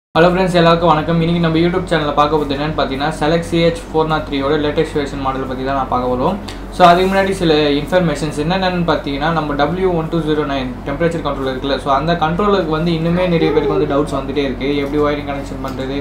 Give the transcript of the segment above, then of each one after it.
hello friends எல்லாருக்கும் வணக்கம் இன்னைக்கு நம்ம யூடியூப் சேனலில் பார்க்க போகிறது என்னன்னு பார்த்தீங்கன்னா செலக்ட் சிஹெச் ஃபோர் நாட் த்ரீயோட லேட்டஸ்ட் வெர்ஷன் மாடல் பற்றி தான் நான் பார்க்க போகிறோம் ஸோ அதுக்கு முன்னாடி சில இன்ஃபர்மேஷன்ஸ் என்னென்னு பார்த்தீங்கன்னா நம்ம W one two zero nine temperature control இருக்குல்ல ஸோ அந்த கண்ட்ரோலுக்கு வந்து இன்னுமே நிறைய பேருக்கு வந்து டவுட்ஸ் வந்துட்டே இருக்குது எப்படி ஒயரிங் கனெக்ஷன் பண்ணுறது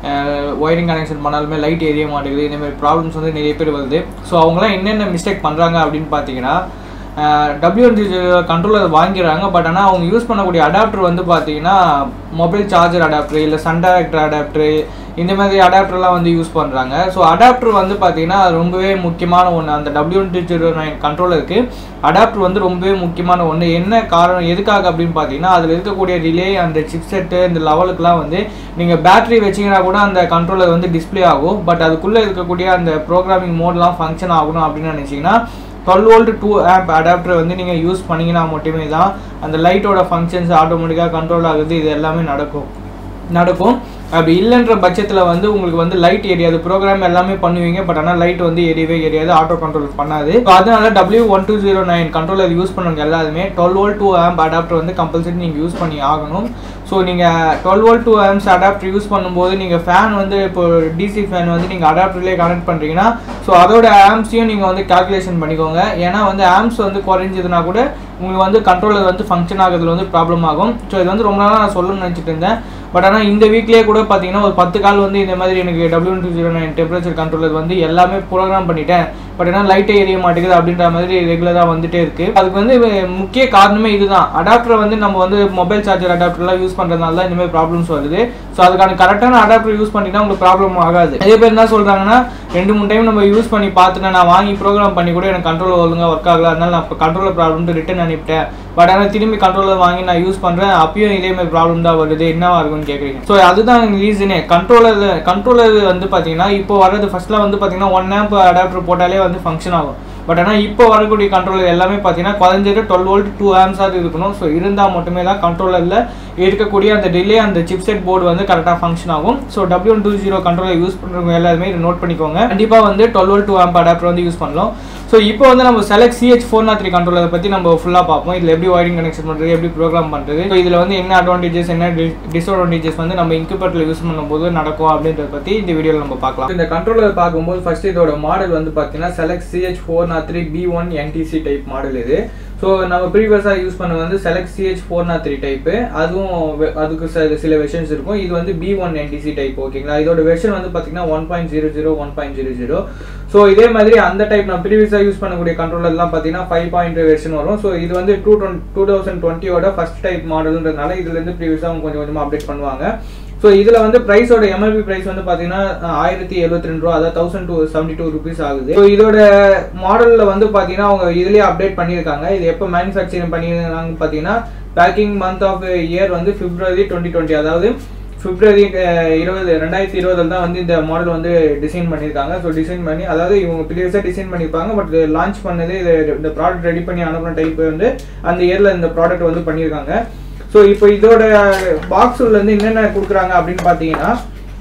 ஒயரிங் கனெக்ஷன் பண்ணாலுமே லைட் எரிய மாட்டேங்குது இந்த மாதிரி ப்ராப்ளம்ஸ் வந்து நிறைய பேர் வருது ஸோ அவங்களாம் என்னென்ன மிஸ்டேக் பண்ணுறாங்க அப்படின்னு பார்த்தீங்கன்னா டபிள்யூஎன்டி கண்ட்ரோலர் வாங்கிடுறாங்க பட் ஆனால் அவங்க யூஸ் பண்ணக்கூடிய அடாப்டர் வந்து பார்த்தீங்கன்னா மொபைல் சார்ஜர் அடாப்டர் இல்லை சன் டைரக்டர் அடாப்டர் இந்த மாதிரி அடாப்டர்லாம் வந்து யூஸ் பண்ணுறாங்க ஸோ அடாப்டர் வந்து பார்த்தீங்கன்னா அது ரொம்பவே முக்கியமான ஒன்று அந்த டபிள்யூஎன்டி ஜீரோ நைன் கண்ட்ரோலருக்கு அடாப்டர் வந்து ரொம்பவே முக்கியமான ஒன்று என்ன காரணம் எதுக்காக அப்படின்னு பார்த்தீங்கன்னா அதில் இருக்கக்கூடிய ரிலே அந்த சிப்செட்டு இந்த லெவலுக்குலாம் வந்து நீங்கள் பேட்டரி வச்சிங்கன்னா கூட அந்த கண்ட்ரோலர் வந்து டிஸ்ப்ளே ஆகும் பட் அதுக்குள்ளே இருக்கக்கூடிய அந்த ப்ரோக்ராமிங் மோட்லாம் ஃபங்க்ஷன் ஆகணும் அப்படின்னு நினச்சிங்கன்னா twelve volt two amp adapter வந்து நீங்கள் யூஸ் பண்ணிங்கன்னா மட்டுமே தான் அந்த லைட்டோட ஃபங்க்ஷன்ஸ் ஆட்டோமேட்டிக்காக கண்ட்ரோல் ஆகுது இது எல்லாமே நடக்கும் நடக்கும் அப்படி இல்லைன்ற பட்சத்தில் வந்து உங்களுக்கு வந்து லைட் எரியாது ப்ரோக்ராம் எல்லாமே பண்ணுவீங்க பட் ஆனால் லைட் வந்து எரியவே எரியாது ஆட்டோ கண்ட்ரோல் பண்ணாது ஸோ அதனால W one two zero nine controller use பண்ணுறவங்க எல்லாருமே twelve volt two amp adapter வந்து கம்பல்சரி நீங்கள் யூஸ் பண்ணி ஆகணும் ஸோ நீங்கள் twelve volt two amps adapter use பண்ணும்போது நீங்கள் ஃபேன் வந்து இப்போ டிசி ஃபேன் வந்து நீங்கள் அடாப்டர்லேயே கனெக்ட் பண்ணுறீங்கன்னா ஸோ அதோட ஆம்ஸையும் நீங்கள் வந்து கால்குலேஷன் பண்ணிக்கோங்க ஏன்னா வந்து ஆம்ஸ் வந்து குறைஞ்சதுன்னா கூட உங்களுக்கு வந்து கண்ட்ரோலர் வந்து ஃபங்க்ஷன் ஆகிறதுல வந்து ப்ராப்ளம் ஆகும் ஸோ இது வந்து ரொம்ப நாளாக நான் சொல்லணும்னு நினச்சிட்டு இருந்தேன் பட் ஆனால் இந்த வீக்லேயே கூட பார்த்தீங்கன்னா ஒரு பத்து கால் வந்து இந்த மாதிரி எனக்கு W two zero nine temperature controller வந்து எல்லாமே ப்ரோக்ராம் பண்ணிட்டேன் பட் ஆனால் லைட்டே எரிய மாட்டேங்குது அப்படின்ற மாதிரி ரெகுலராக வந்துட்டே இருக்கு அதுக்கு வந்து முக்கிய காரணமே இதுதான் அடாப்டரை வந்து நம்ம வந்து மொபைல் சார்ஜர் அடாப்டர்லாம் யூஸ் பண்ணுறதுனால தான் இந்த மாதிரி ப்ராப்ளம்ஸ் வருது ஸோ அதுக்கான கரெக்டான அடாப்டர் யூஸ் பண்ணிட்டா உங்களுக்கு ப்ராப்ளம் ஆகாது நிறைய பேர் என்ன சொல்கிறாங்கன்னா ரெண்டு மூணு டைம் நம்ம யூஸ் பண்ணி பார்த்துட்டேன் நான் வாங்கி ப்ரோக்ராம் பண்ணி கூட எனக்கு கண்ட்ரோல் ஒழுங்காக ஒர்க் ஆகல அதனால நான் இப்போ கண்ட்ரோலர் ப்ராப்ளம் ரிட்டன் அனுப்பிட்டேன் பட் ஆனால் திரும்பி கண்ட்ரோலர் வாங்கி நான் யூஸ் பண்ணுறேன் அப்பயும் இதே மாதிரி ப்ராப்ளம் தான் வருது என்னவா இருக்கும்னு கேட்குறீங்க ஸோ அதுதான் ரீசனே கண்ட்ரோலர் கண்ட்ரோலர் வந்து பார்த்தீங்கன்னா இப்போ வர்றது ஃபர்ஸ்ட்லாம் வந்து பார்த்தீங்கன்னா ஒன் ஆம்ப் அடாப்டர் போட்டாலே வந்து ஃபங்க்ஷன் ஆகும் பட் ஆனால் இப்போ வரக்கூடிய கண்ட்ரோலர் எல்லாமே பார்த்தீங்கன்னா குறைஞ்சது டுவெல் வோல்ட் டூ ஆம்ஸாக இருக்கணும் ஸோ இருந்தால் மட்டுமே தான் கண்ட்ரோலரில் இருக்கக்கூடிய அந்த டிலே அந்த சிப்செட் போர்டு வந்து கரெக்டாக ஃபங்க்ஷன் ஆகும் so W two zero controller use பண்ணுறவங்க எல்லாருமே இதை நோட் பண்ணிக்கோங்க கண்டிப்பாக வந்து twelve volt two amp adapter வந்து யூஸ் பண்ணலாம் ஸோ இப்போ வந்து நம்ம select CH four naught three கண்ட்ரோலரை பற்றி நம்ம ஃபுல்லாக பார்ப்போம் இதில் எப்படி ஒயரிங் கனெக்ஷன் பண்ணுறது எப்படி ப்ரோக்ராம் பண்ணுறது ஸோ இதில் வந்து என்ன அட்வான்டேஜஸ் என்ன டிஸ்அட்வான்டேஜஸ் வந்து நம்ம இன்குபேட்டரில் யூஸ் பண்ணும்போது நடக்கும் அப்படின்றத பற்றி இந்த வீடியோவில் நம்ம பார்க்கலாம் இந்த கண்ட்ரோலர் பார்க்கும்போது ஃபர்ஸ்ட் இதோட மாடல் வந்து பார்த்தீங்கன்னா select CH four naught three B one NTC type model இது ஸோ நம்ம ப்ரீவியஸாக யூஸ் பண்ண வந்து select CH four naught three type அதுவும் வெ- அதுக்கு சில சில வெர்ஷன்ஸ் இருக்கும் இது வந்து பி ஒன் என்டிசி டைப் ஓகேங்களா இதோட வெர்ஷன் வந்து பார்த்தீங்கன்னா one point zero zero one point zero zero so இதே மாதிரி அந்த டைப் நான் ப்ரீவியஸாக யூஸ் பண்ணக்கூடிய கண்ட்ரோலர்லாம் பார்த்தீங்கன்னா ஃபைவ் பாயிண்ட் வெர்ஷன் வரும் ஸோ இது வந்து டூ டுவெண்ட் டூ தௌசண்ட் டுவெண்ட்டியோட ஃபஸ்ட் டைப் மாடல்ன்றதுனால இதுலேருந்து ப்ரீவியஸாக அவங்க கொஞ்சம் கொஞ்சமாக அப்டேட் பண்ணுவாங்க ஸோ இதில் வந்து ப்ரைஸோட எம்எல்பி ப்ரைஸ் வந்து பார்த்தீங்கன்னா ஆயிரத்தி எழுபத்தி ரெண்டு ரூபா அதாவது thousand two seventy two rupees ஆகுது ஸோ இதோட மாடலில் வந்து பார்த்தீங்கன்னா அவங்க இதுலேயே அப்டேட் பண்ணியிருக்காங்க இது எப்போ மேனுஃபேக்சரிங் பண்ணியிருக்காங்க பார்த்தீங்கன்னா பேக்கிங் மந்த் ஆஃப் இயர் வந்து பிப்ரவரி டுவெண்ட்டி டுவெண்ட்டி அதாவது பிப்ரவரி அஹ், இருபது ரெண்டாயிரத்தி இருபதில் தான் வந்து இந்த மாடல் வந்து டிசைன் பண்ணியிருக்காங்க ஸோ டிசைன் பண்ணி அதாவது இவங்க ப்ரீவியஸாக டிசைன் பண்ணியிருப்பாங்க பட் லான்ச் பண்ணது இது இந்த ப்ராடக்ட் ரெடி பண்ணி அனுப்புன டைப் வந்து அந்த இயரில் இந்த ப்ராடக்ட் வந்து பண்ணியிருக்காங்க ஸோ இப்போ இதோட பாக்ஸ் இருந்து என்னென்ன கொடுக்குறாங்க அப்படின்னு பார்த்தீங்கன்னா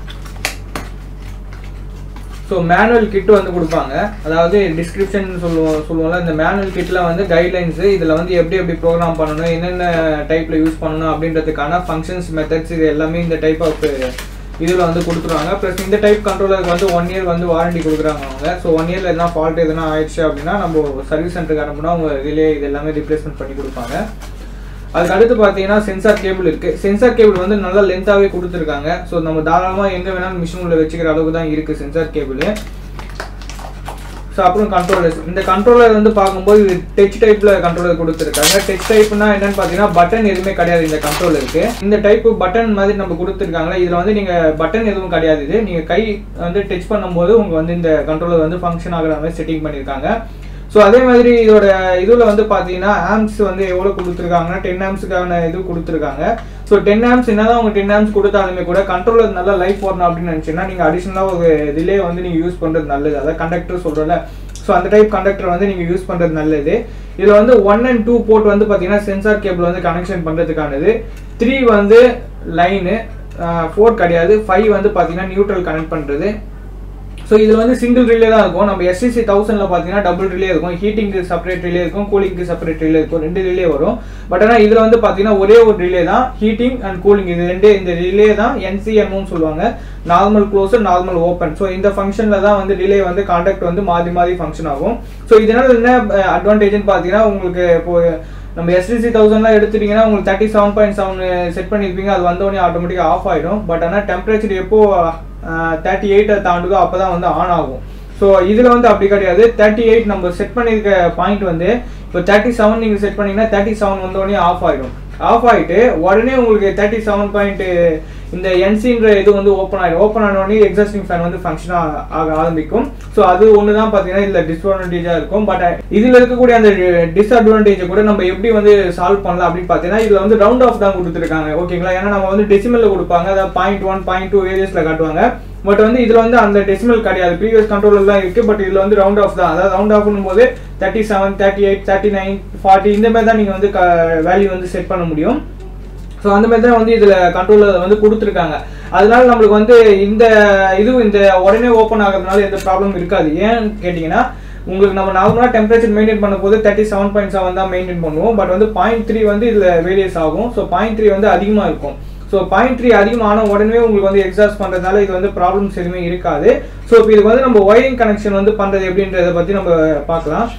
ஸோ மேனுவல் கிட் வந்து கொடுப்பாங்க அதாவது டிஸ்கிரிப்ஷன் சொல்லுவோம் சொல்லுவோம்ல இந்த மேனுவல் கிட்டில் வந்து கைட்லைன்ஸு இதில் வந்து எப்படி எப்படி ப்ரோக்ராம் பண்ணணும் என்னென்ன டைப்பில் யூஸ் பண்ணணும் அப்படின்றதுக்கான ஃபங்க்ஷன்ஸ் மெத்தட்ஸ் இது எல்லாமே இந்த டைப் ஆஃப் இதில் வந்து கொடுத்துருவாங்க ப்ளஸ் இந்த டைப் கண்ட்ரோலருக்கு வந்து ஒன் இயர் வந்து வாரண்டி கொடுக்குறாங்க அவங்க ஸோ ஒன் இயரில் எதனா ஃபால்ட் எதனா ஆயிடுச்சு அப்படின்னா நம்ம சர்வீஸ் சென்டருக்கு அனுப்புனா அவங்க ரிலே இது எல்லாமே ரிப்ளேஸ்மெண்ட் பண்ணி கொடுப்பாங்க அதுக்கு அடுத்து பார்த்தீங்கன்னா சென்சார் கேபிள் இருக்கு சென்சார் கேபிள் வந்து நல்லா லென்த்தாகவே கொடுத்துருக்காங்க ஸோ நம்ம தாராளமாக எங்கே வேணாலும் மிஷின் உள்ள வச்சுக்கிற அளவுக்கு தான் இருக்கு சென்சார் கேபிள் ஸோ அப்புறம் கண்ட்ரோலர்ஸ் இந்த கண்ட்ரோலர் வந்து பார்க்கும்போது இது டச் டைப்ல கண்ட்ரோலர் கொடுத்துருக்காங்க டச் டைப்னா என்னன்னு பார்த்தீங்கன்னா பட்டன் எதுவுமே கிடையாது இந்த கண்ட்ரோலருக்கு இந்த டைப் பட்டன் மாதிரி நம்ம கொடுத்துருக்காங்களா இதில் வந்து நீங்கள் பட்டன் எதுவும் கிடையாது இது நீங்கள் கை வந்து டச் பண்ணும்போது உங்களுக்கு வந்து இந்த கண்ட்ரோலர் வந்து ஃபங்க்ஷன் ஆகிற மாதிரி செட்டிங் பண்ணியிருக்காங்க ஸோ அதே மாதிரி இதோட இதில் வந்து பார்த்தீங்கன்னா ஆம்ஸ் வந்து எவ்வளோ கொடுத்துருக்காங்கன்னா டென் ஆம்ஸுக்கான இது கொடுத்துருக்காங்க ஸோ டென் ஆம்ஸ் என்னதான் அவங்க டென் ஆம்ஸ் கொடுத்தாலுமே கூட கண்ட்ரோலர் நல்லா லைஃப் வரணும் அப்படின்னு நினச்சிங்கன்னா நீங்கள் அடிஷனலாக ஒரு ரிலே வந்து நீங்கள் யூஸ் பண்ணுறது நல்லது அதாவது கண்டக்டர் சொல்கிறல ஸோ அந்த டைப் கண்டக்டர் வந்து நீங்கள் யூஸ் பண்ணுறது நல்லது இதில் வந்து ஒன் அண்ட் டூ போர்ட் வந்து பார்த்தீங்கன்னா சென்சார் கேபிள் வந்து கனெக்ஷன் பண்ணுறதுக்கானது த்ரீ வந்து லைனு ஃபோர் கிடையாது ஃபைவ் வந்து பார்த்தீங்கன்னா நியூட்ரல் கனெக்ட் பண்ணுறது ஸோ இதில் வந்து சிங்கிள் ரிலே தான் இருக்கும் நம்ம எஸ்சிசி தௌசண்டில் பார்த்தீங்கன்னா டபுள் ரிலே இருக்கும் ஹீட்டிங்க்கு செப்பரேட் ரிலே இருக்கும் கூலிங்க்கு செப்பரேட் ரிலே இருக்கும் ரெண்டு ரிலே வரும் பட் ஆனால் இதில் வந்து பார்த்தீங்கன்னா ஒரே ஒரு ரிலே தான் ஹீட்டிங் அண்ட் கூலிங் இது ரெண்டு இந்த ரிலே தான் என்சிஎம்னு சொல்லுவாங்க normal close normal open so இந்த ஃபங்க்ஷனில் தான் வந்து ரிலே வந்து கான்டாக்ட் வந்து மாறி மாறி ஃபங்க்ஷன் ஆகும் ஸோ இதனால் என்ன அட்வான்டேஜ்னு பார்த்தீங்கன்னா உங்களுக்கு இப்போ நம்ம எஸ்டிசி தௌசண்ட்லாம் எடுத்துட்டீங்கன்னா உங்களுக்கு thirty seven point seven set பண்ணியிருப்பீங்க அது வந்தோடனே ஆட்டோமேட்டிக்காக ஆஃப் ஆகிடும் பட் ஆனால் டெம்பரேச்சர் எப்போ தேர்ட்டி எயிட்டை தாண்டுதோ அப்போ தான் வந்து ஆன் ஆகும் ஸோ இதில் வந்து அப்படி கிடையாது தேர்ட்டி எயிட் நம்ம செட் பண்ணியிருக்க பாயிண்ட் வந்து இப்போ தேர்ட்டி செவன் நீங்கள் செட் பண்ணீங்கன்னா தேர்ட்டி செவன் வந்தோடனே ஆஃப் ஆகிடும் ஆஃப் ஆகிட்டு உடனே உங்களுக்கு தேர்ட்டி செவன் பாயிண்ட் இந்த என்சின்ற இது வந்து ஓப்பன் ஆகிடும் ஓப்பன் ஆனோடனே எக்ஸாஸ்டிங் ஃபேன் வந்து ஃபங்க்ஷன் ஆக ஆரம்பிக்கும் ஸோ அது ஒன்று தான் பார்த்தீங்கன்னா இதில் டிஸ்அட்வான்டேஜாக இருக்கும் பட் இதில் இருக்கக்கூடிய அந்த டிஸ்அட்வான்டேஜை கூட நம்ம எப்படி வந்து சால்வ் பண்ணலாம் அப்படின்னு பார்த்தீங்கன்னா இதில் வந்து ரவுண்ட் ஆஃப் தான் கொடுத்துருக்காங்க ஓகேங்களா ஏன்னா நம்ம வந்து டெசிமலில் கொடுப்பாங்க அதாவது பாயிண்ட் ஒன் பாயிண்ட் டூ வேரியஸில் காட்டுவாங்க பட் வந்து இதில் வந்து அந்த டெசிமல் கிடையாது ப்ரீவியஸ் கண்ட்ரோலில் தான் இருக்குது பட் இதில் வந்து ரவுண்ட் ஆஃப் தான் அதாவது ரவுண்ட் ஆஃப்னும் போது thirty seven thirty eight thirty nine forty இந்த மாதிரி தான் நீங்கள் வந்து வேல்யூ வந்து செட் பண்ண முடியும் ஸோ அந்த மாதிரி தான் வந்து இதில் கண்ட்ரோலில் வந்து கொடுத்துருக்காங்க அதனால நம்மளுக்கு வந்து இந்த இது இந்த உடனே ஓப்பன் ஆகிறதுனால எந்த ப்ராப்ளம் இருக்காது ஏன்னு கேட்டிங்கன்னா உங்களுக்கு நம்ம நார்மலாக டெம்பரேச்சர் மெயின்டைன் பண்ணும்போது தேர்ட்டி செவன் பாயிண்ட் செவன் தான் மெயின்டைன் பண்ணுவோம் பட் வந்து பாயிண்ட் த்ரீ வந்து இதில் வேரியஸ் ஆகும் ஸோ பாயிண்ட் த்ரீ வந்து அதிகமாக இருக்கும் ஸோ பாயிண்ட் த்ரீ அதிகமான உடனே உங்களுக்கு வந்து எக்ஸாஸ்ட் பண்ணுறதுனால இது வந்து ப்ராப்ளம்ஸ் எதுவுமே இருக்காது ஸோ இப்போ இதுக்கு வந்து நம்ம ஒயரிங் கனெக்ஷன் வந்து பண்ணுறது எப்படின்றத பற்றி நம்ம பார்க்கலாம்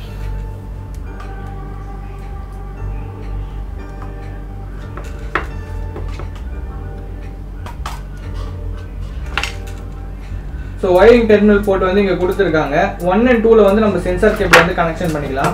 ஸோ ஒயரிங் டெர்மினல் போர்ட் வந்து இங்கே கொடுத்துருக்காங்க ஒன் அண்ட் டூவில் வந்து நம்ம சென்சார் கேபிள் வந்து கனெக்ஷன் பண்ணிக்கலாம்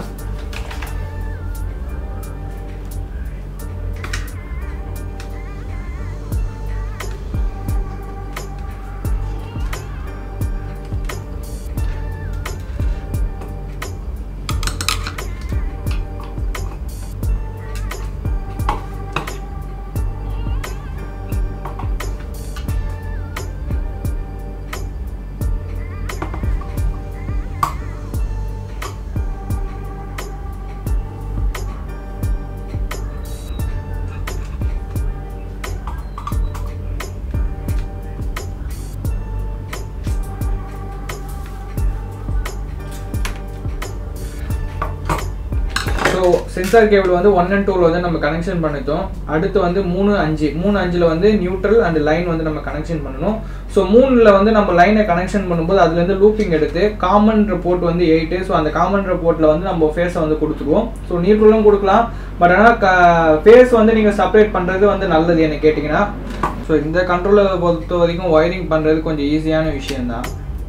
ஸோ சென்சார் கேபிள் வந்து ஒன் அண்ட் டூவில் வந்து நம்ம கனெக்ஷன் பண்ணிட்டோம் அடுத்து வந்து மூணு அஞ்சு மூணு அஞ்சில் வந்து நியூட்ரல் அண்ட் லைன் வந்து நம்ம கனெக்ஷன் பண்ணணும் ஸோ மூணில் வந்து நம்ம லைனை கனெக்ஷன் பண்ணும்போது அதுலேருந்து லூப்பிங் எடுத்து காமன்ற போர்ட் வந்து எயிட்டு ஸோ அந்த காமன்ற போர்ட்டில் வந்து நம்ம ஃபேஸை வந்து கொடுத்துருவோம் ஸோ நியூட்ரலும் கொடுக்கலாம் பட் ஆனால் க ஃபேஸ் வந்து நீங்கள் செப்பரேட் பண்ணுறது வந்து நல்லது என்ன கேட்டிங்கன்னா ஸோ இந்த கண்ட்ரோலரை பொறுத்த வரைக்கும் ஒயரிங் பண்ணுறது கொஞ்சம் ஈஸியான விஷயம்தான்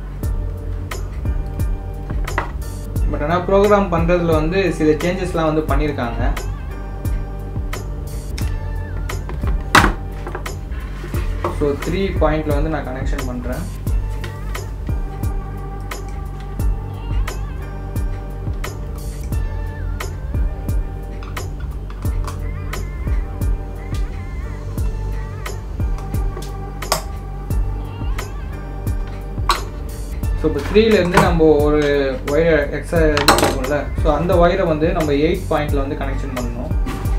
பட் ஆனால் ப்ரோக்ராம் பண்ணுறதுல வந்து சில சேஞ்சஸ்லாம் வந்து பண்ணியிருக்காங்க ஸோ த்ரீ பாயிண்டில் வந்து நான் கனெக்ஷன் பண்ணுறேன் ஸோ இப்போ த்ரீலேருந்து நம்ம ஒரு ஒயர் எக்ஸ்ட்ரா இருக்கும்ல ஸோ அந்த ஒயரை வந்து நம்ம எயிட் பாயிண்டில் வந்து கனெக்ஷன் பண்ணணும்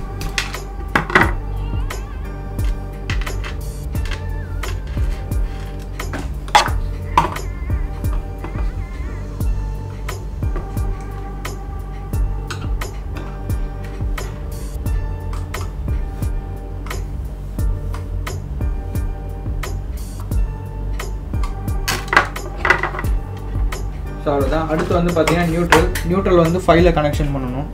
ஸோ அவ்வளோதான் அடுத்து வந்து பார்த்தீங்கன்னா நியூட்ரல் நியூட்ரல் வந்து ஃபைல கனெக்ஷன் பண்ணணும்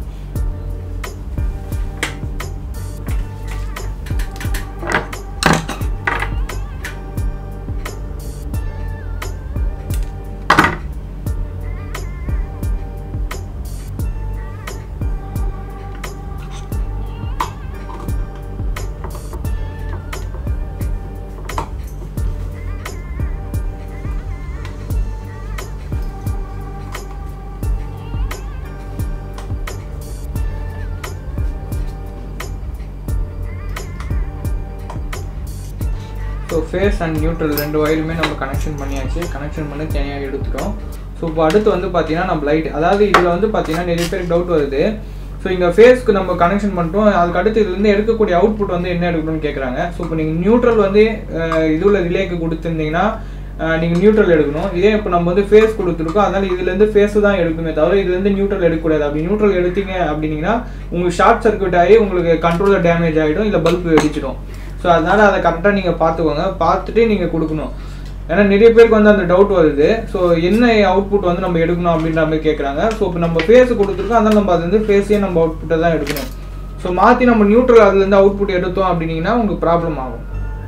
ஸோ ஃபேஸ் அண்ட் நியூட்ரல் ரெண்டு ஒயருமே நம்ம கனெக்ஷன் பண்ணியாச்சு கனெக்ஷன் பண்ணி தனியாக எடுத்துட்டோம் ஸோ இப்போ அடுத்து வந்து பார்த்தீங்கன்னா நம்ம லைட் அதாவது இதில் வந்து பார்த்தீங்கன்னா நிறைய பேருக்கு டவுட் வருது ஸோ இங்கே ஃபேஸ்க்கு நம்ம கனெக்ஷன் பண்ணிட்டோம் அதுக்கு அடுத்து இதுலேருந்து எடுக்கக்கூடிய அவுட்புட் வந்து என்ன எடுக்கணும்னு கேட்குறாங்க ஸோ இப்போ நீங்கள் நியூட்ரல் வந்து இதுல ரிலேக்கு கொடுத்துருந்தீங்கன்னா நீங்கள் நியூட்ரல் எடுக்கணும் இதே இப்போ நம்ம வந்து ஃபேஸ் கொடுத்துருக்கோம் அதனால் இதுலேருந்து ஃபேஸ் தான் எடுக்குமே தவிர இதுலேருந்து நியூட்ரல் எடுக்கக்கூடாது அப்படி நியூட்ரல் எடுத்தீங்க அப்படின்னீங்கன்னா உங்களுக்கு ஷார்ட் சர்க்யூட் ஆகி உங்களுக்கு கண்ட்ரோலர் டேமேஜ் ஆகிடும் இல்லை பல்ப் வெடிச்சிடும் ஸோ அதனால் அதை கரெக்டாக நீங்கள் பார்த்துக்கோங்க பார்த்துட்டு நீங்கள் கொடுக்கணும் ஏன்னா நிறைய பேருக்கு வந்து அந்த டவுட் வருது ஸோ என்ன அவுட்புட் வந்து நம்ம எடுக்கணும் அப்படின்ற மாதிரி கேட்குறாங்க ஸோ இப்போ நம்ம ஃபேஸ் கொடுத்துருக்கோம் அதனால் நம்ம அது வந்து ஃபேஸே நம்ம அவுட்புட்டை தான் எடுக்கணும் ஸோ மாற்றி நம்ம நியூட்ரல் அதுலேருந்து அவுட்புட் எடுத்தோம் அப்படின்னீங்கன்னா உங்களுக்கு ப்ராப்ளம் ஆகும்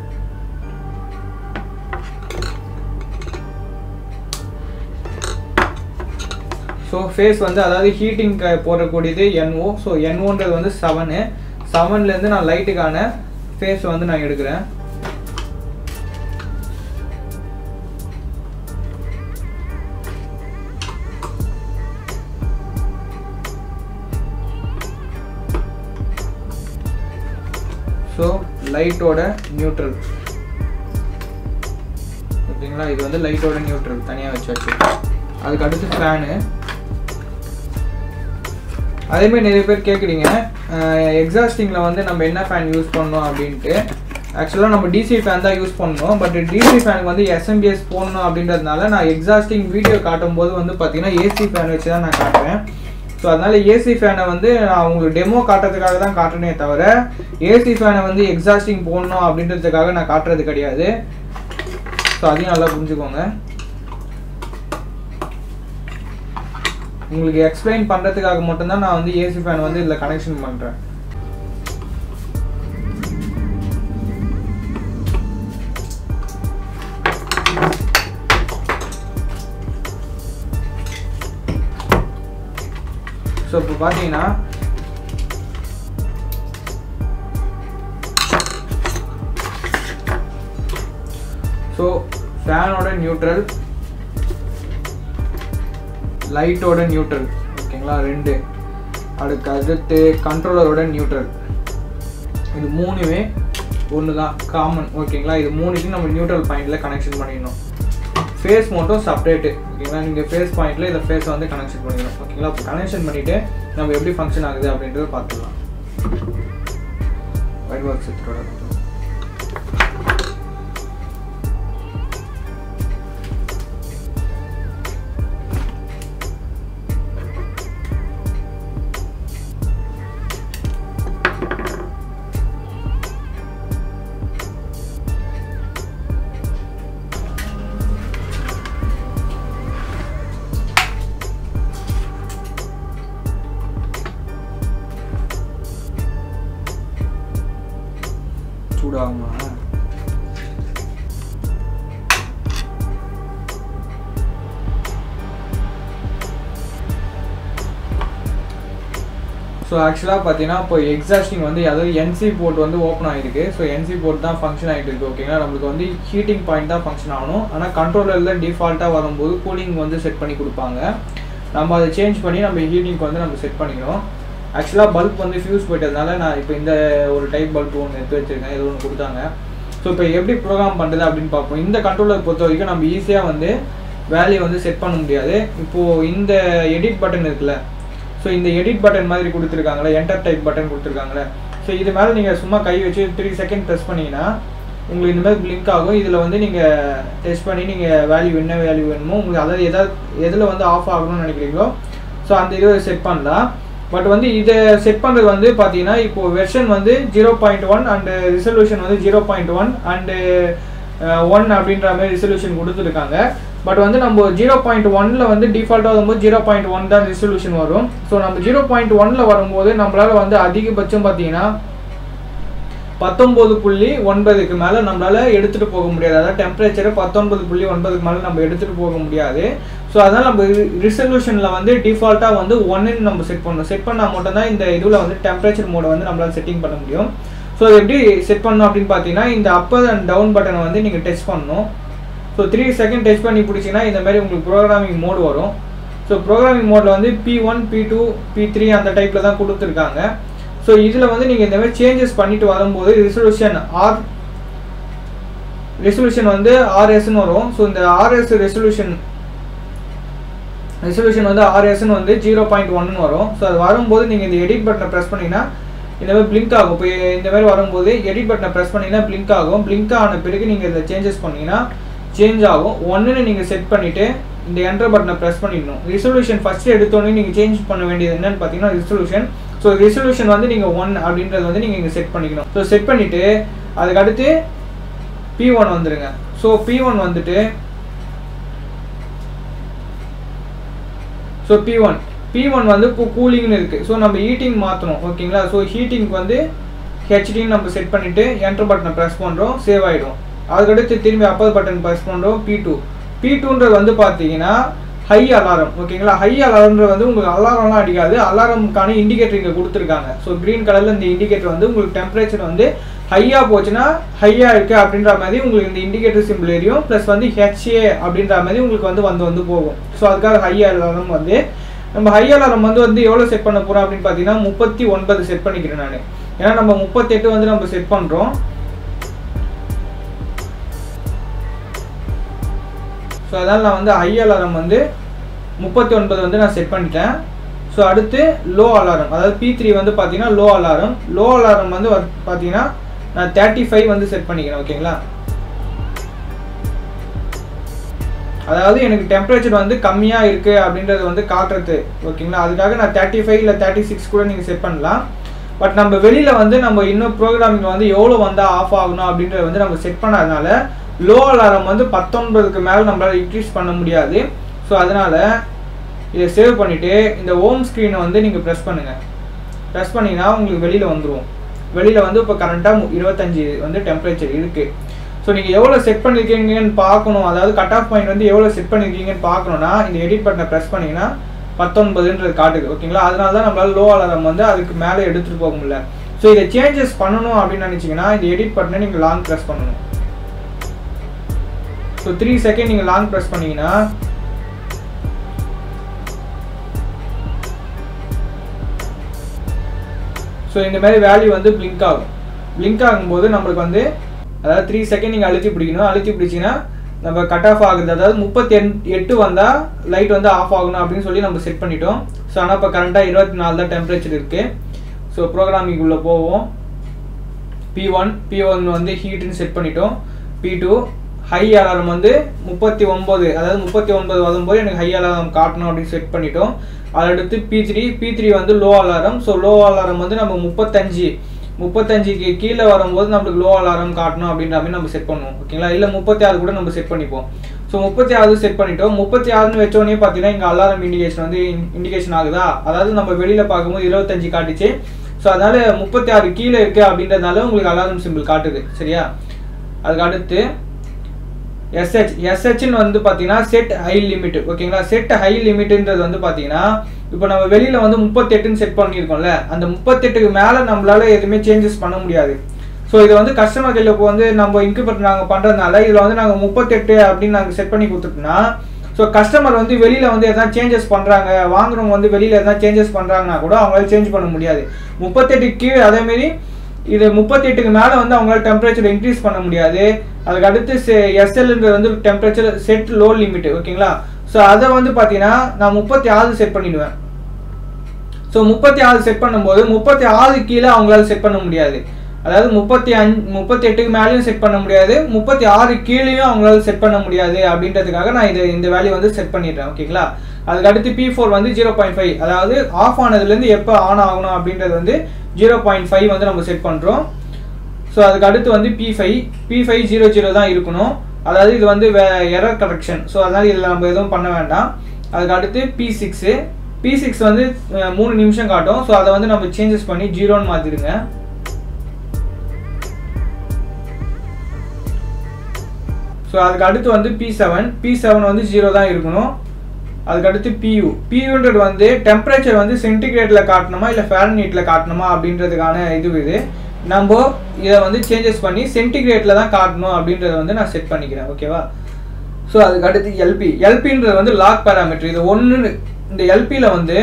ஸோ ஃபேஸ் வந்து அதாவது ஹீட்டிங் போடக்கூடியது என்ஓ ஸோ என்ஓன்றது வந்து செவனு செவன்லேருந்து நான் லைட்டுக்கான ஃபேஸ் வந்து நான் எடுக்கிறேன் ஸோ லைட்டோட நியூட்ரல் ஓகேங்களா இது வந்து லைட்டோட நியூட்ரல் தனியாக வச்சாச்சு அதுக்கு அடுத்து ஃபேனு அதேமாதிரி நிறைய பேர் கேட்குறீங்க எக்ஸாஸ்டிங்கில் வந்து நம்ம என்ன ஃபேன் யூஸ் பண்ணோம் அப்படின்ட்டு ஆக்சுவலாக நம்ம டிசி ஃபேன் தான் யூஸ் பண்ணோம் பட் டிசி ஃபேனுக்கு வந்து எஸ்எம்பிஎஸ் போடணும் அப்படின்றதுனால நான் எக்ஸாஸ்டிங் வீடியோ காட்டும் போது வந்து பார்த்தீங்கன்னா ஏசி ஃபேன் வச்சு தான் நான் காட்டுறேன் ஸோ அதனால் ஏசி ஃபேனை வந்து நான் உங்களுக்கு டெமோ காட்டுறதுக்காக தான் காட்டுனே தவிர ஏசி ஃபேனை வந்து எக்ஸாஸ்டிங் போடணும் அப்படின்றதுக்காக நான் காட்டுறது கிடையாது ஸோ அதையும் நல்லா புரிஞ்சுக்கோங்க உங்களுக்கு எக்ஸ்பிளைன் பண்ணுறதுக்காக மட்டும்தான் நான் வந்து ஏசி ஃபேன் வந்து இதில் கனெக்ஷன் பண்ணுறேன் ஸோ இப்போ பார்த்தீங்கன்னா ஸோ ஃபேனோட நியூட்ரல் லைட்டோட நியூட்ரல் ஓகேங்களா ரெண்டு அதுக்கு அடுத்து கண்ட்ரோலரோட நியூட்ரல் இது மூணுமே ஒன்று தான் காமன் ஓகேங்களா இது மூணுத்தையும் நம்ம நியூட்ரல் பாயிண்டில் கனெக்ஷன் பண்ணிடணும் ஃபேஸ் மட்டும் செப்பரேட்டு ஓகேங்களா நீங்கள் ஃபேஸ் பாயிண்ட்டில் இதை ஃபேஸை வந்து கனெக்ஷன் பண்ணிடணும் ஓகேங்களா இப்போ கனெக்ஷன் பண்ணிவிட்டு நம்ம எப்படி ஃபங்க்ஷன் ஆகுது அப்படின்றத பார்த்துக்கலாம் ஒயிட் ஒர்க் சித்தரோட சூடாகுமா ஸோ ஆக்சுவலாக பார்த்தீங்கன்னா இப்போ எக்ஸாஸ்டிங் வந்து அதாவது என்சி போர்ட் வந்து ஓப்பன் ஆகிருக்கு ஸோ என்சி போர்ட் தான் ஃபங்க்ஷன் ஆகிட்டு இருக்கு ஓகேங்களா நம்மளுக்கு வந்து ஹீட்டிங் பாயிண்ட் தான் ஃபங்க்ஷன் ஆகணும் ஆனால் கண்ட்ரோலரில் டிஃபால்ட்டாக வரும்போது கூலிங் வந்து செட் பண்ணி கொடுப்பாங்க நம்ம அதை சேஞ்ச் பண்ணி நம்ம ஹீட்டிங்க்கு வந்து நம்ம செட் பண்ணிக்கணும் ஆக்சுவலாக பல்ப் வந்து ஃபியூஸ் போயிட்டதுனால நான் இப்போ இந்த ஒரு டைப் பல்ப் ஒன்று எடுத்து வச்சுருக்கேன் இது ஒன்று கொடுத்தாங்க ஸோ இப்போ எப்படி ப்ரோக்ராம் பண்ணுறது அப்படின்னு பார்ப்போம் இந்த கண்ட்ரோலர் பொறுத்த வரைக்கும் நம்ம ஈஸியாக வந்து வேல்யூ வந்து செட் பண்ண முடியாது இப்போது இந்த எடிட் பட்டன் இருக்குல்ல ஸோ இந்த எடிட் பட்டன் மாதிரி கொடுத்துருக்காங்களே என்டர் டைப் பட்டன் கொடுத்துருக்காங்களே ஸோ இது மேலே நீங்கள் சும்மா கை வச்சு த்ரீ செகண்ட் ப்ரெஸ் பண்ணிங்கன்னா உங்களுக்கு இந்த மாதிரி பிளிங்க் ஆகும் இதில் வந்து நீங்கள் டெஸ்ட் பண்ணி நீங்கள் வேல்யூ என்ன வேல்யூ வேணுமோ உங்களுக்கு அதாவது எதாவது எதில் வந்து ஆஃப் ஆகணும்னு நினைக்கிறீங்களோ ஸோ அந்த இதை செட் பண்ணலாம் பட் வந்து இதை செட் பண்ணுறது வந்து பார்த்தீங்கன்னா இப்போ வெர்ஷன் வந்து zero point one and resolution வந்து zero point one and one அப்படின்ற மாதிரி ரிசல்யூஷன் கொடுத்துருக்காங்க பட் வந்து நம்ம ஜீரோ பாயிண்ட் ஒனில் வந்து டிஃபால்ட்டாக வரும்போது ஜீரோ பாயிண்ட் ஒன் தான் ரிசல்யூஷன் வரும் ஸோ நம்ம ஜீரோ பாயிண்ட் ஒனில் வரும்போது நம்மளால் வந்து அதிகபட்சம் பார்த்தீங்கன்னா பத்தொம்போது புள்ளி ஒன்பதுக்கு மேலே நம்மளால் எடுத்துகிட்டு போக முடியாது அதாவது டெம்பரேச்சரை பத்தொன்பது புள்ளி ஒன்பதுக்கு மேலே நம்ம எடுத்துகிட்டு போக முடியாது ஸோ அதனால் நம்ம ரிசல்யூஷனில் வந்து டிஃபால்ட்டாக வந்து ஒன்னுன்னு நம்ம செட் பண்ணணும் செட் பண்ணால் மட்டும்தான் இந்த இதில் வந்து டெம்பரேச்சர் மோடை வந்து நம்மளால் செட்டிங் பண்ண முடியும் ஸோ அது எப்படி செட் பண்ணணும் அப்படின்னு பார்த்தீங்கன்னா இந்த அப்பர் அண்ட் டவுன் பட்டனை வந்து நீங்கள் டெஸ்ட் பண்ணணும் ஸோ த்ரீ செகண்ட் டெஸ்ட் பண்ணி பிடிச்சிங்கன்னா இந்த மாதிரி உங்களுக்கு ப்ரோக்ராமிங் மோடு வரும் ஸோ ப்ரோக்ராமிங் மோடில் வந்து P one P two P three அந்த டைப்பில் தான் கொடுத்துருக்காங்க ஸோ இதில் வந்து நீங்கள் இந்த மாதிரி சேஞ்சஸ் பண்ணிட்டு வரும்போது ரெசல்யூஷன் ஆர் ரெசல்யூஷன் வந்து ஆர்எஸ்ன்னு வரும் ஸோ இந்த ஆர்எஸ் ரெசல்யூஷன் ரெசல்யூஷன் வந்து ஆர்எஸ்ன்னு வந்து ஜீரோ பாயிண்ட் ஒன்னு வரும் ஸோ அது வரும்போது நீங்கள் இந்த எடிட் பட்டனை ப்ரெஸ் பண்ணிங்கன்னா இந்த மாதிரி பிளிங்க் ஆகும் இப்போ இந்த மாதிரி வரும்போது எடிட் பட்டனை ப்ரெஸ் பண்ணிங்கன்னா பிளிங்க் ஆகும் பிளிங்க் ஆன பிறகு நீங்கள் இதில் சேஞ்சஸ் பண்ணிங்கன்னா சேஞ்ச் ஆகும் ஒன்றுன்னு நீங்கள் செட் பண்ணிவிட்டு இந்த என்டர் பட்டனை ப்ரெஸ் பண்ணிடணும் ரிசல்யூஷன் ஃபஸ்ட்டு எடுத்தோடனே நீங்கள் சேஞ்ச் பண்ண வேண்டியது என்னன்னு பார்த்தீங்கன்னா ரிசல்யூஷன் ஸோ ரிசல்யூஷன் வந்து நீங்கள் ஒன் அப்படின்றது வந்து நீங்கள் இங்கே செட் பண்ணிக்கணும் ஸோ செட் பண்ணிவிட்டு அதுக்கு அடுத்து பி ஒன் வந்துடுங்க ஸோ பி ஒன் வந்துட்டு so P one P one வந்து இப்போ கூலிங்னு இருக்குது ஸோ நம்ம ஹீட்டிங் மாற்றணும் ஓகேங்களா ஸோ ஹீட்டிங்க்கு வந்து ஹெச்டின்னு நம்ம செட் பண்ணிவிட்டு என்டர் பட்டனை ப்ரெஸ் பண்ணுறோம் சேவ் ஆகிடும் அதுக்கடுத்து திரும்பி அப்பர் பட்டன் ப்ரெஸ் பண்ணுறோம் பி டூ பி டூன்றது வந்து பார்த்தீங்கன்னா ஹை அலாரம் ஓகேங்களா ஹை அலாரம்ன்றது வந்து உங்களுக்கு அலாரம்லாம் அடிக்காது அலாரமுக்கான இண்டிகேட்டர் இங்கே கொடுத்துருக்காங்க ஸோ க்ரீன் கலரில் இந்த இண்டிகேட்டர் வந்து உங்களுக்கு டெம்பரேச்சர் வந்து ஹையாக போச்சுன்னா ஹையாக இருக்குது அப்படின்ற மாதிரி உங்களுக்கு இந்த இண்டிகேட்டர் சிம்பிள் எரியும் ப்ளஸ் வந்து ஹெச்ஏ அப்படின்ற மாதிரி உங்களுக்கு வந்து வந்து வந்து போகும் ஸோ அதுக்காக ஹை அலாரம் வந்து நம்ம ஹை அலாரம் வந்து வந்து எவ்வளோ செட் பண்ண போகிறோம் அப்படின்னு பார்த்தீங்கன்னா முப்பத்தி ஒன்பது செட் பண்ணிக்கிறேன் நான் ஏன்னா நம்ம முப்பத்தெட்டு வந்து நம்ம செட் பண்ணுறோம் ஸோ அதனால் நான் வந்து ஹை அலாரம் வந்து முப்பத்தி ஒன்பது வந்து நான் செட் பண்ணிட்டேன் ஸோ அடுத்து லோ அலாரம் அதாவது பி த்ரீ வந்து பார்த்தீங்கன்னா லோ அலாரம் லோ அலாரம் வந்து பார்த்தீங்கன்னா நான் தேர்ட்டி ஃபைவ் வந்து செட் பண்ணிக்கிறேன் ஓகேங்களா அதாவது எனக்கு டெம்பரேச்சர் வந்து கம்மியாக இருக்குது அப்படின்றது வந்து காட்டுறது ஓகேங்களா அதுக்காக நான் தேர்ட்டி ஃபைவ் இல்லை தேர்ட்டி சிக்ஸ் கூட நீங்கள் செட் பண்ணலாம் பட் நம்ம வெளியில் வந்து நம்ம இன்னும் ப்ரோக்ராமிங் வந்து எவ்வளோ வந்தால் ஆஃப் ஆகணும் அப்படின்றத வந்து நம்ம செட் பண்ணாதனால லோ அலாரம் வந்து பத்தொன்பதுக்கு மேலே நம்மளால் இன்க்ரீஸ் பண்ண முடியாது ஸோ அதனால் இதை சேவ் பண்ணிவிட்டு இந்த ஹோம் ஸ்க்ரீனை வந்து நீங்கள் ப்ரெஸ் பண்ணுங்கள் ப்ரெஸ் பண்ணிங்கன்னா உங்களுக்கு வெளியில் வந்துடும் வெளியில் வந்து இப்போ கரண்ட்டாக இருபத்தஞ்சி வந்து டெம்பரேச்சர் இருக்குது ஸோ நீங்கள் எவ்வளோ செட் பண்ணியிருக்கீங்கன்னு பார்க்கணும் அதாவது கட் ஆஃப் பாயிண்ட் வந்து எவ்வளோ செட் பண்ணியிருக்கீங்கன்னு பார்க்கணுன்னா இந்த எடிட் பட்டனை ப்ரெஸ் பண்ணிங்கன்னா பத்தொன்பதுன்றது காட்டுது ஓகேங்களா அதனால தான் நம்மளால் லோ அலாரம் வந்து அதுக்கு மேலே எடுத்துகிட்டு போக முடியல ஸோ இதை சேஞ்சஸ் பண்ணணும் அப்படின்னு நினச்சிங்கன்னா இந்த எடிட் பட்டனை நீங்கள் லாங் ப்ரெஸ் பண்ணணும் ஸோ த்ரீ செகண்ட் நீங்கள் லாங் ப்ரெஸ் பண்ணீங்கன்னா ஸோ இந்த மாதிரி வேல்யூ வந்து பிளிங்க் ஆகும் பிளிங்க் ஆகும்போது நம்மளுக்கு வந்து அதாவது த்ரீ செகண்ட் நீங்கள் அழுத்தி பிடிக்கணும் அழுத்தி பிடிச்சிங்கன்னா நம்ம கட் ஆஃப் ஆகுது அதாவது முப்பத்தி எட்டு வந்தால் லைட் வந்து ஆஃப் ஆகணும் அப்படின்னு சொல்லி நம்ம செட் பண்ணிட்டோம் ஸோ ஆனால் இப்போ கரண்ட்டாக இருபத்தி நாலு தான் டெம்பரேச்சர் இருக்குது ஸோ ப்ரோக்ராமிங் உள்ளே போவோம் பி ஒன் பி ஒன் வந்து ஹீட்டுன்னு செட் பண்ணிட்டோம் பி டூ ஹை அலாரம் வந்து முப்பத்தி ஒம்பது அதாவது முப்பத்தி ஒன்பது வரும்போது எனக்கு ஹை அலாரம் காட்டணும் அப்படின்னு செட் பண்ணிட்டோம் அடுத்து பி த்ரீ பி த்ரீ வந்து low alarm so low alarm வந்து நம்ம முப்பத்தஞ்சு முப்பத்தஞ்சுக்கு கீழே வரும்போது நம்மளுக்கு லோ அலாரம் காட்டணும் அப்படின்ற மாதிரி நம்ம செட் பண்ணுவோம் ஓகேங்களா இல்லை முப்பத்தி ஆறு கூட நம்ம செட் பண்ணிப்போம் ஸோ முப்பத்தி ஆறு செட் பண்ணிட்டோம் முப்பத்தி ஆறுன்னு வச்சோடனே பார்த்தீங்கன்னா இங்கே அலாரம் இண்டிகேஷன் வந்து இண்டிகேஷன் ஆகுதா அதாவது நம்ம வெளியில் பார்க்கும்போது இருபத்தஞ்சு காட்டுச்சு ஸோ அதனால முப்பத்தி ஆறு கீழே இருக்கு அப்படின்றதுனால உங்களுக்கு அலாரம் சிம்பிள் காட்டுது சரியா அதுக்கு அடுத்து எஸ்ஹெச் எஸ்ஹெச்னு வந்து பார்த்தீங்கன்னா செட் ஹை லிமிட் ஓகேங்களா செட் ஹை லிமிட்ன்றது வந்து பார்த்தீங்கன்னா இப்போ நம்ம வெளியில் வந்து முப்பத்தெட்டுன்னு செட் பண்ணியிருக்கோம்ல அந்த முப்பத்தெட்டுக்கு மேலே நம்மளால எதுவுமே சேஞ்சஸ் பண்ண முடியாது ஸோ இதை வந்து கஸ்டமர் கையில் இப்போ வந்து நம்ம இன்குபேட் நாங்கள் பண்ணுறதுனால இதில் வந்து நாங்கள் முப்பத்தெட்டு அப்படின்னு நாங்கள் செட் பண்ணி கொடுத்துட்டோம்னா ஸோ கஸ்டமர் வந்து வெளியில் வந்து எதனா சேஞ்சஸ் பண்ணுறாங்க வாங்குறவங்க வந்து வெளியில் எதனா சேஞ்சஸ் பண்ணுறாங்கன்னா கூட அவங்களால சேஞ்ச் பண்ண முடியாது முப்பத்தெட்டு கீழே அதேமாரி இது முப்பத்தெட்டுக்கு மேலே வந்து அவங்களால டெம்பரேச்சர் இன்க்ரீஸ் பண்ண முடியாது அதுக்கு அடுத்து எஸ்எல்ன்றது வந்து டெம்பரேச்சர் செட் லோ லிமிட் ஓகேங்களா ஸோ அதை வந்து பார்த்தீங்கன்னா நான் முப்பத்தி ஆறு செட் பண்ணிடுவேன் ஸோ முப்பத்தி ஆறு செட் பண்ணும்போது முப்பத்தி ஆறு கீழே அவங்களால செட் பண்ண முடியாது அதாவது முப்பத்தி அஞ்சு முப்பத்தி எட்டுக்கு மேலேயும் செட் பண்ண முடியாது முப்பத்தி ஆறு கீழேயும் அவங்களால செட் பண்ண முடியாது அப்படின்றதுக்காக நான் இது இந்த வேல்யூ வந்து செட் பண்ணிடுறேன் ஓகேங்களா அதுக்கு அடுத்து பி ஃபோர் வந்து ஜீரோ பாயிண்ட் ஃபைவ் அதாவது ஆஃப் ஆனதுலேருந்து எப்போ ஆன் ஆகணும் அப்படின்றது வந்து ஜீரோ பாயிண்ட் ஃபைவ் வந்து நம்ம செட் பண்ணுறோம் ஸோ அதுக்கு அடுத்து வந்து P five P five zero zero தான் இருக்கணும் அதாவது இது வந்து வே எரர் கரெக்ஷன் ஸோ அதனால் இதில் நம்ம எதுவும் பண்ண வேண்டாம் அதுக்கு அடுத்து பி சிக்ஸு பி சிக்ஸ் வந்து மூணு நிமிஷம் காட்டும் ஸோ அதை வந்து நம்ம சேஞ்சஸ் பண்ணி ஜீரோன்னு மாற்றிடுங்க ஸோ அதுக்கு அடுத்து வந்து பி செவன் பி செவன் வந்து ஜீரோ தான் இருக்கணும் அதுக்கு அடுத்து பியூ பியூன்றது வந்து டெம்பரேச்சர் வந்து சென்டிகிரேட்டில் காட்டணுமா இல்லை ஃபேரன்ஹீட்டில் காட்டணுமா அப்படின்றதுக்கான இது இது நம்ம இதை வந்து சேஞ்சஸ் பண்ணி சென்டிகிரேட்டில் தான் காட்டணும் அப்படின்றத வந்து நான் செட் பண்ணிக்கிறேன் ஓகேவா ஸோ அதுக்கு அடுத்து எல்பி எல்பின்றது வந்து லாக் பேராமீட்டர் இது ஒன்று இந்த எல்பியில் வந்து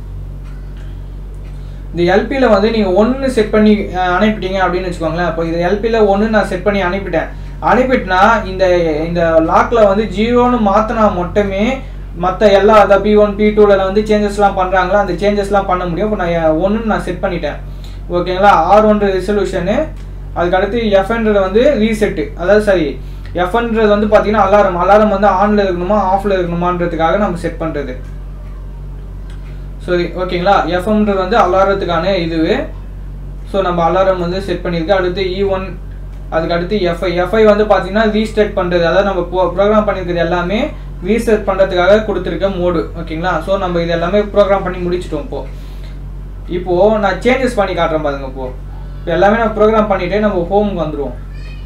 இந்த எல்பியில் வந்து நீங்கள் ஒன்று செட் பண்ணி அனுப்பிட்டீங்க அப்படின்னு வச்சுக்கோங்களேன் அப்போ இது எல்பியில் ஒன்று நான் செட் பண்ணி அனுப்பிட்டேன் அனுப்பிட்டுனா இந்த இந்த லாக்கில் வந்து ஜீரோன்னு மாற்றினா மட்டுமே மற்ற எல்லா அதை பி ஒன் பி டூவில் வந்து சேஞ்சஸ்லாம் பண்ணுறாங்களா அந்த சேஞ்சஸ்லாம் பண்ண முடியும் இப்போ நான் ஒன்று நான் செட் பண்ணிட்டேன் ஓகேங்களா ஆர் ஒன்று ரிசல்யூஷனு அதுக்கு அடுத்து எஃப்ன்றது வந்து ரீசெட்டு அதாவது சரி எஃப்ன்றது வந்து பார்த்தீங்கன்னா அலாரம் அலாரம் வந்து ஆனில் இருக்கணுமா ஆஃபில் இருக்கணுமான்றதுக்காக நம்ம செட் பண்ணுறது சரி ஓகேங்களா எஃப்எம்ன்றது வந்து அலாரத்துக்கான இதுவே ஸோ நம்ம அலாரம் வந்து செட் பண்ணியிருக்கு அடுத்து இ ஒன் அதுக்கு அடுத்து எஃப்ஐ எஃப்ஐ வந்து பார்த்தீங்கன்னா ரீஸ்டார்ட் பண்ணுறது அதாவது நம்ம ப்ரோக்ராம் பண்ணியிருக்கிறது எல்லாமே ரீஸ்டார்ட் பண்ணுறதுக்காக கொடுத்துருக்க மோடு ஓகேங்களா ஸோ நம்ம இது எல்லாமே ப்ரோக்ராம் பண்ணி முடிச்சிட்டோம் இப்போ இப்போது நான் சேஞ்சஸ் பண்ணி காட்டுறேன் பாருங்க இப்போ இப்போ எல்லாமே நான் ப்ரோக்ராம் பண்ணிவிட்டு நம்ம ஹோமுக்கு வந்துடுவோம்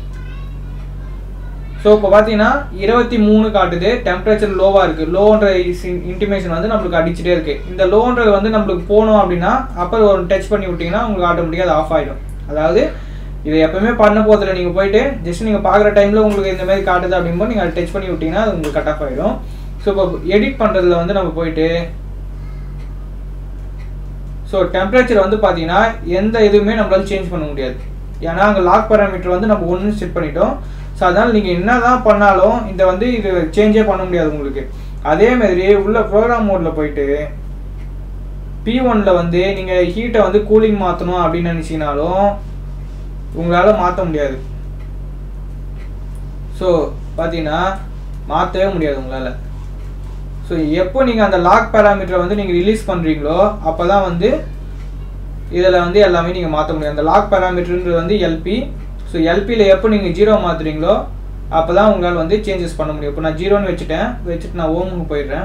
ஸோ இப்போ பார்த்தீங்கன்னா இருபத்தி மூணு காட்டுது டெம்பரேச்சர் லோவாக இருக்குது லோன்ற இன்டிமேஷன் வந்து நம்மளுக்கு அடிச்சுட்டே இருக்குது இந்த லோன்றது வந்து நம்மளுக்கு போகணும் அப்படின்னா அப்போ ஒரு டச் பண்ணி விட்டிங்கன்னா உங்களுக்கு ஆட்டோமேட்டிக்காக அது ஆஃப் ஆகிடும் அதாவது இதை எப்பவுமே பண்ண போதில்லை நீங்கள் போயிட்டு ஜஸ்ட் நீங்கள் பார்க்குற டைமில் உங்களுக்கு இந்த மாதிரி காட்டுது அப்படிங்கும்போது நீங்கள் அதை டச் பண்ணி விட்டிங்கன்னா அது உங்களுக்கு கட் ஆஃப் ஆகிடும் ஸோ இப்போ எடிட் பண்ணுறதுல வந்து நம்ம போயிட்டு ஸோ டெம்பரேச்சர் வந்து பார்த்தீங்கன்னா எந்த இதுவுமே நம்மளால சேஞ்ச் பண்ண முடியாது ஏன்னா அங்கே லாக் பேராமீட்டர் வந்து நம்ம ஒன்று செட் பண்ணிட்டோம் ஸோ அதனால் நீங்கள் என்ன தான் பண்ணாலும் இந்த வந்து இது சேஞ்சே பண்ண முடியாது உங்களுக்கு அதே மாதிரி உள்ள ப்ரோக்ராம் மோடில் போயிட்டு பி ஒனில் வந்து நீங்கள் ஹீட்டை வந்து கூலிங் மாற்றணும் அப்படின்னு நினச்சிங்கனாலும் உங்களால் மாற்ற முடியாது ஸோ பார்த்தீங்கன்னா மாற்றவே முடியாது உங்களால் ஸோ எப்போ நீங்கள் அந்த லாக் பேராமீட்டரை வந்து நீங்கள் ரிலீஸ் பண்ணுறீங்களோ அப்போ தான் வந்து இதில் வந்து எல்லாமே நீங்கள் மாற்ற முடியும் அந்த லாக் பேராமீட்டர்ன்றது வந்து எல்பி ஸோ எல்பியில் எப்போ நீங்கள் ஜீரோ மாற்றுறீங்களோ அப்போ தான் உங்களால் வந்து சேஞ்சஸ் பண்ண முடியும் இப்போ நான் ஜீரோன்னு வச்சுட்டேன் வச்சுட்டு நான் ஓமுக்கு போயிடுறேன்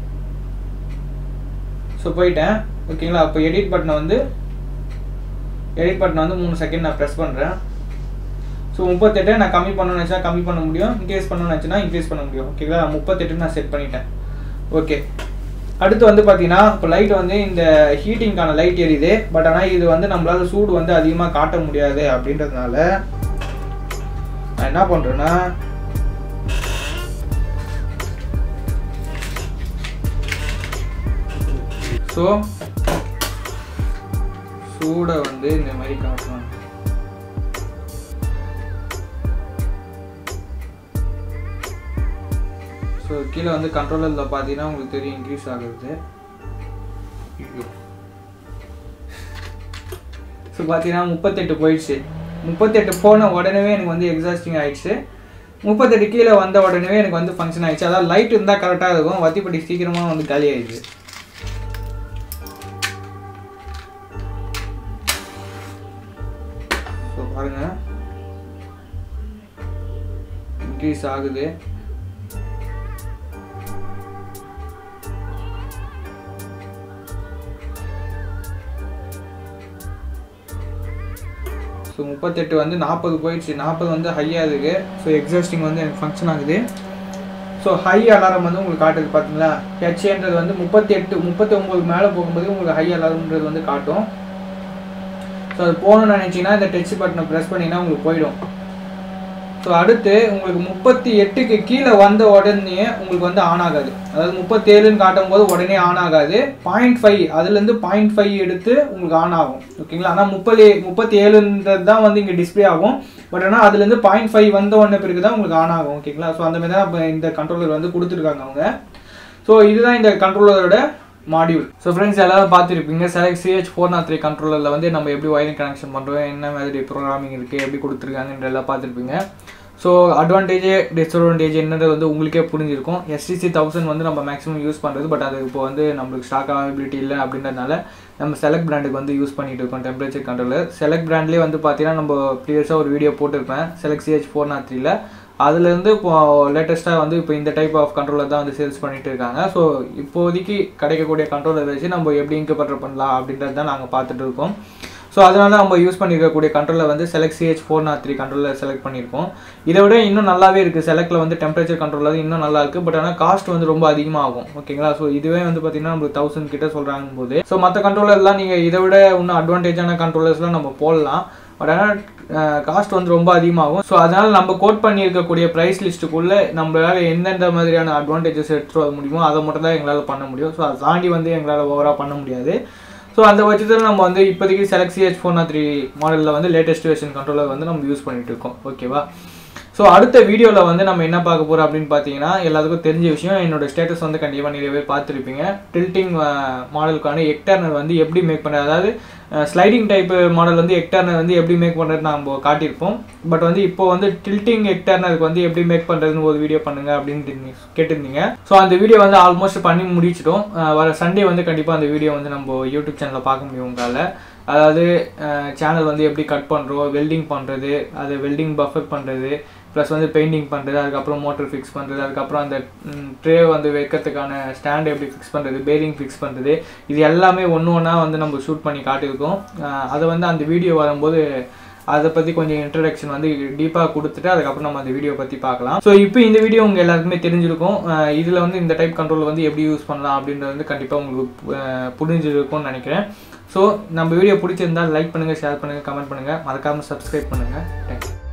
ஸோ போயிட்டேன் ஓகேங்களா அப்போ எடிட் பட்டனை வந்து எடிட் பட்டனை வந்து மூணு செகண்ட் நான் ப்ரெஸ் பண்ணுறேன் ஸோ முப்பத்தெட்டை நான் கம்மி பண்ணணும்னு நினச்சா கம்மி பண்ண முடியும் இன்க்ரீஸ் பண்ணணும்னு நினச்சினா இன்க்ரீஸ் பண்ண முடியும் ஓகேங்களா முப்பத்தெட்டு நான் செட் பண்ணிட்டேன் ஓகே அடுத்து வந்து பார்த்தீங்கன்னா இப்போ லைட் வந்து இந்த ஹீட்டிங்கான லைட் எரியுது பட் ஆனால் இது வந்து நம்மளால சூடு வந்து அதிகமாக காட்ட முடியாது அப்படின்றதுனால நான் என்ன பண்ணுறேன்னா ஸோ சூடை வந்து இந்த மாதிரி காட்டணும் ஸோ கீழே வந்து கண்ட்ரோலரில் பார்த்தீங்கன்னா உங்களுக்கு தெரியும் இன்க்ரீஸ் ஆகுது ஸோ பார்த்தீங்கன்னா முப்பத்தெட்டு போயிடுச்சு முப்பத்தெட்டு போன உடனே எனக்கு வந்து எக்ஸாஸ்டிங் ஆயிடுச்சு முப்பத்தெட்டு கீழே வந்த உடனே எனக்கு வந்து ஃபங்க்ஷன் ஆயிடுச்சு அதாவது லைட் இருந்தால் கரெக்டாக இருக்கும் வத்திப்பட்டி சீக்கிரமாக வந்து காலி ஆயிடுச்சு ஸோ பாருங்க இன்க்ரீஸ் ஆகுது ஸோ முப்பத்தெட்டு வந்து நாற்பது போயிடுச்சு நாற்பது வந்து ஹையாக இருக்குது ஸோ எக்ஸாஸ்டிங் வந்து எனக்கு ஃபங்க்ஷன் ஆகுது ஸோ ஹை அலாரம் வந்து உங்களுக்கு காட்டுது பார்த்தீங்களா ஹெச்ஏன்றது வந்து முப்பத்தி எட்டு முப்பத்தி ஒம்பது மேலே போகும்போது உங்களுக்கு ஹை அலாரம்ன்றது வந்து காட்டும் ஸோ அது போகணும்னு நினச்சிங்கன்னா இந்த டச் பட்டனை ப்ரெஸ் பண்ணிங்கன்னா உங்களுக்கு போயிடும் ஸோ அடுத்து உங்களுக்கு முப்பத்தி எட்டுக்கு கீழே வந்த உடனே உங்களுக்கு வந்து ஆன் ஆகாது அதாவது முப்பத்தேழுன்னு காட்டும் போது உடனே ஆன் ஆகாது பாயிண்ட் ஃபைவ் அதுலேருந்து பாயிண்ட் ஃபைவ் எடுத்து உங்களுக்கு ஆன் ஆகும் ஓகேங்களா ஆனால் முப்பது முப்பத்தி ஏழுன்றது தான் வந்து இங்கே டிஸ்பிளே ஆகும் பட் ஆனால் அதுலேருந்து பாயிண்ட் ஃபைவ் வந்த உடனே பிறகு தான் உங்களுக்கு ஆன் ஆகும் ஓகேங்களா ஸோ அந்த மாதிரி தான் இப்போ இந்த கண்ட்ரோலர் வந்து கொடுத்துருக்காங்க அவங்க ஸோ இதுதான் இந்த கண்ட்ரோலரோட மாடியூல் ஸோ ஃப்ரெண்ட்ஸ் எல்லாரும் பார்த்துருப்பீங்க select CH four naught three கண்ட்ரோலரில் வந்து நம்ம எப்படி ஒயரிங் கனெக்ஷன் பண்ணுறோம் என்ன மாதிரி ப்ரோக்ராமிங் இருக்குது எப்படி கொடுத்துருக்காங்கன்ற எல்லாம் பார்த்துருப்பீங்க ஸோ அட்வான்டேஜ் டிஸ்அட்வான்டேஜ் என்னது வந்து உங்களுக்கே புரிஞ்சிருக்கும் எஸ்டிசி தௌசண்ட் வந்து நம்ம மேக்ஸிமம் யூஸ் பண்ணுறது பட் அது இப்போ வந்து நம்மளுக்கு ஸ்டாக் அவைபிலிட்டி இல்லை அப்படின்றதுனால நம்ம செலக்ட் பிராண்டுக்கு வந்து யூஸ் பண்ணிட்டு இருக்கோம் டெம்பரேச்சர் கண்ட்ரோலர் செலக்ட் பிராண்ட்லேயே வந்து பார்த்தீங்கன்னா நம்ம ப்ரீவியஸாக ஒரு வீடியோ போட்டிருப்பேன் செலக்ட் சிஹெச் ஃபோர் நாட் த்ரீல அதுலேருந்து இப்போ லேட்டஸ்ட்டாக வந்து இப்போ இந்த டைப் ஆஃப் கண்ட்ரோலர் தான் வந்து சேல்ஸ் பண்ணிட்டு இருக்காங்க ஸோ இப்போதைக்கு கிடைக்கக்கூடிய கண்ட்ரோலர் வச்சு நம்ம எப்படி இன்கபட்டர் பண்ணலாம் அப்படின்றது தான் நாங்கள் பார்த்துட்டு இருக்கோம் ஸோ அதனால நம்ம யூஸ் பண்ணியிருக்கக்கூடிய கண்ட்ரோலர் வந்து select CH four naught three controller select பண்ணியிருக்கோம் இதை விட இன்னும் நல்லாவே இருக்குது செலக்டில் வந்து டெம்பரேச்சர் கண்ட்ரோலர் இன்னும் நல்லா இருக்குது பட் ஆனால் காஸ்ட் வந்து ரொம்ப அதிகமாக ஆகும் ஓகேங்களா ஸோ இதுவே வந்து பார்த்தீங்கன்னா நம்மளுக்கு தௌசண்ட் கிட்ட சொல்கிறாங்க போது ஸோ மற்ற கண்ட்ரோலர்லாம் நீங்கள் இதை விட இன்னும் அட்வான்டேஜான கண்ட்ரோலர்ஸ்லாம் நம்ம போடலாம் பட் ஆனால் காஸ்ட் வந்து ரொம்ப அதிகமாகும் ஸோ அதனால் நம்ம கோட் பண்ணியிருக்கக்கூடிய ப்ரைஸ் லிஸ்ட்டுக்குள்ளே நம்மளால் எந்தெந்த மாதிரியான அட்வான்டேஜஸ் எடுத்துகிட்டு வர முடியுமோ அதை மட்டும் தான் எங்களால் பண்ண முடியும் ஸோ அதை தாண்டி வந்து எங்களால் ஓவராக பண்ண முடியாது ஸோ அந்த பட்சத்தில் நம்ம வந்து இப்போதைக்கு செலக்ட் சிஹெச் ஃபோர் த்ரீ மாடலில் வந்து லேட்டஸ்ட் வெர்ஷன் கண்ட்ரோலர் வந்து நம்ம யூஸ் பண்ணிட்டு இருக்கோம் ஓகேவா ஸோ அடுத்த வீடியோவில் வந்து நம்ம என்ன பார்க்க போகிறோம் அப்படின்னு பார்த்தீங்கன்னா எல்லாத்துக்கும் தெரிஞ்ச விஷயம் என்னோட ஸ்டேட்டஸ் வந்து கண்டிப்பாக நிறைய பேர் பார்த்துருப்பீங்க டில்ட்டிங் மாடலுக்கான எக்டர்னர் வந்து எப்படி மேக் பண்ணுறது அதாவது ஸ்லைடிங் டைப் மாடல் வந்து எக்டர்னர் வந்து எப்படி மேக் பண்ணுறது நம்ம காட்டியிருப்போம் பட் வந்து இப்போ வந்து டில்ட்டிங் எக்டர்னருக்கு வந்து எப்படி மேக் பண்ணுறதுன்னு ஒரு வீடியோ பண்ணுங்க அப்படின்னு கேட்டிருந்தீங்க ஸோ அந்த வீடியோ வந்து ஆல்மோஸ்ட் பண்ணி முடிச்சிட்டோம் அஹ் வர சண்டே வந்து கண்டிப்பாக அந்த வீடியோ வந்து நம்ம யூடியூப் சேனலில் பார்க்க முடியும் உங்களால் அதாவது சேனல் வந்து எப்படி கட் பண்ணுறோம் வெல்டிங் பண்ணுறது அது வெல்டிங் பஃபர் பண்ணுறது ப்ளஸ் வந்து பெயிண்டிங் பண்ணுறது அதுக்கப்புறம் மோட்டர் ஃபிக்ஸ் பண்ணுறது அதுக்கப்புறம் அந்த ட்ரே வந்து வைக்கிறதுக்கான ஸ்டாண்ட் எப்படி ஃபிக்ஸ் பண்ணுறது பேரிங் ஃபிக்ஸ் பண்ணுறது இது எல்லாமே ஒன்று ஒன்றா வந்து நம்ம ஷூட் பண்ணி காட்டியிருக்கோம் அஹ் அதை வந்து அந்த வீடியோ வரும்போது அதை பற்றி கொஞ்சம் இன்ட்ரடக்ஷன் வந்து டீப்பாக கொடுத்துட்டு அதுக்கப்புறம் நம்ம அந்த வீடியோ பற்றி பார்க்கலாம் ஸோ இப்போ இந்த வீடியோ உங்கள் எல்லாருக்குமே தெரிஞ்சிருக்கும் இதில் வந்து இந்த டைப் கண்ட்ரோல் வந்து எப்படி யூஸ் பண்ணலாம் அப்படின்றது வந்து கண்டிப்பாக உங்களுக்கு அஹ், புரிஞ்சிருக்கும்னு நினைக்கிறேன் ஸோ நம்ம வீடியோ பிடிச்சிருந்தா லைக் பண்ணுங்கள் ஷேர் பண்ணுங்கள் கமெண்ட் பண்ணுங்கள் மறக்காமல் சப்ஸ்கிரைப் பண்ணுங்கள் தேங்க்யூ